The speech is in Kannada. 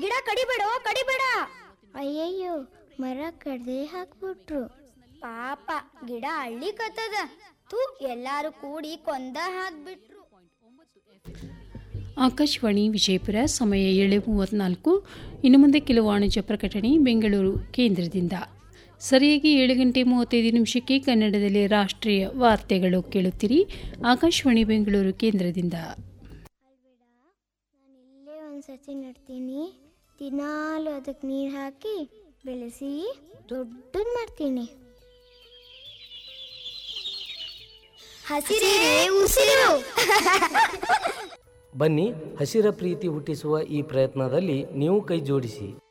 ಗಿಡ ಕಡಿಬೇಡೋ ಕಡಿಬೇಡ ಅಯ್ಯಯ್ಯೋ ಮರ ಕಡ್ದೆ ಹಾಕ್ಬಿಟ್ರು ಪಾಪ ಗಿಡ ಅಳ್ಳಿಕತ್ತದ ತೂ ಎಲ್ಲಾರು ಕೂಡಿ ಕೊಂದ ಹಾಕ್ಬಿಟ್ರು ಆಕಾಶವಾಣಿ ವಿಜಯಪುರ ಸಮಯ ಏಳು ಮೂವತ್ತ್ನಾಲ್ಕು ಇನ್ನು ಮುಂದೆ ಕೆಲವು ವಾಣಿಜ್ಯ ಪ್ರಕಟಣೆ ಬೆಂಗಳೂರು ಕೇಂದ್ರದಿಂದ ಸರಿಯಾಗಿ ಏಳು ಗಂಟೆ ಮೂವತ್ತೈದು ನಿಮಿಷಕ್ಕೆ ಕನ್ನಡದಲ್ಲಿ ರಾಷ್ಟ್ರೀಯ ವಾರ್ತೆಗಳು ಕೇಳುತ್ತೀರಿ ಆಕಾಶವಾಣಿ ಬೆಂಗಳೂರು ಕೇಂದ್ರದಿಂದ ನಾನು ಇಲ್ಲೇ ಒಂದು ಸಸಿ ನೆಡ್ತೀನಿ ದಿನಾಲು ಅದಕ್ಕೆ ನೀರು ಹಾಕಿ ಬೆಳೆಸಿ ದೊಡ್ಡದು ಮಾಡ್ತೀನಿ ಹಸಿರೇ ಉಸಿರು ಬನ್ನಿ ಹಸಿರ ಪ್ರೀತಿ ಹುಟ್ಟಿಸುವ ಈ ಪ್ರಯತ್ನದಲ್ಲಿ ನೀವು ಕೈ ಜೋಡಿಸಿ